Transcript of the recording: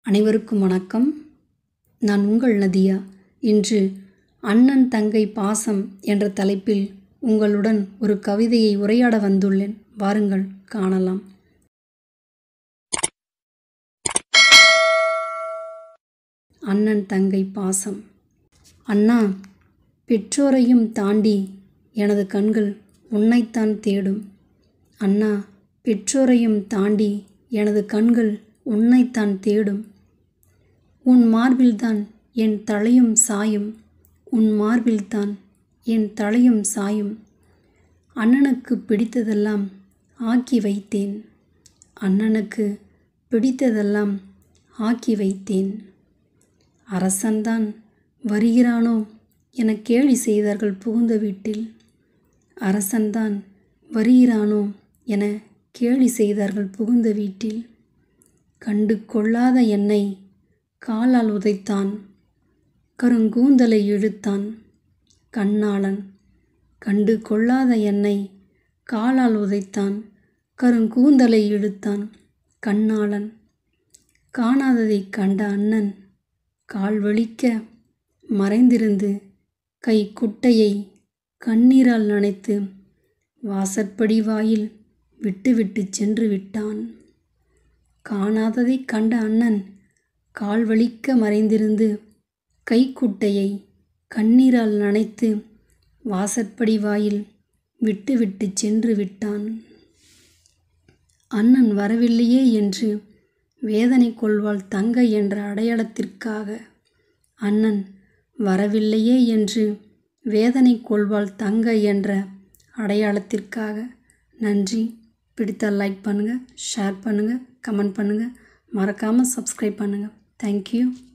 அனைவருக்கும் வணக்கம் நான் உங்கள் நதியா இன்று அண்ணன் தங்கை பாசம் என்ற தலைப்பில் உங்களுடன் ஒரு கவிதையை உரையாட வந்துள்ளேன் வாருங்கள் காணலாம் அண்ணன் தங்கை பாசம் அண்ணா பெற்றோரையும் தாண்டி எனது கண்கள் உன்னைத்தான் தேடும் அண்ணா பெற்றோரையும் தாண்டி எனது கண்கள் உன்னைத்தான் தேடும் உன் மார்பில்தான் என் தலையும் சாயும் உன் மார்பில்தான் என் தலையும் சாயும் அண்ணனுக்கு பிடித்ததெல்லாம் ஆக்கி வைத்தேன் அண்ணனுக்கு பிடித்ததெல்லாம் ஆக்கி வைத்தேன் அரசன்தான் வருகிறானோ என கேலி செய்தார்கள் புகுந்த வீட்டில் அரசன்தான் வருகிறானோ என கேலி செய்தார்கள் புகுந்த வீட்டில் கண்டு கொள்ளாத என்னை காலால் உதைத்தான் கருங்கூந்தலை இழுத்தான் கண்ணாளன் கண்டு கொள்ளாத என்னை காலால் உதைத்தான் கருங்கூந்தலை இழுத்தான் கண்ணாளன் காணாததைக் கண்ட அண்ணன் கால் வலிக்க மறைந்திருந்து கை குட்டையை கண்ணீரால் நனைத்து வாசற்படி வாயில் விட்டுவிட்டு சென்று விட்டான் காணாததைக் கண்ட அண்ணன் கால் வலிக்க மறைந்திருந்து கைக்குட்டையை கண்ணீரால் நனைத்து வாசற்படி வாயில் விட்டுவிட்டு சென்று விட்டான் அண்ணன் வரவில்லையே என்று வேதனை கொள்வாள் தங்கை என்ற அடையாளத்திற்காக அண்ணன் வரவில்லையே என்று வேதனை கொள்வாள் தங்கை என்ற அடையாளத்திற்காக நன்றி பிடித்தால் லைக் பண்ணுங்கள் ஷேர் பண்ணுங்கள் கமெண்ட் பண்ணுங்கள் மறக்காமல் சப்ஸ்கிரைப் பண்ணுங்கள் தேங்க்யூ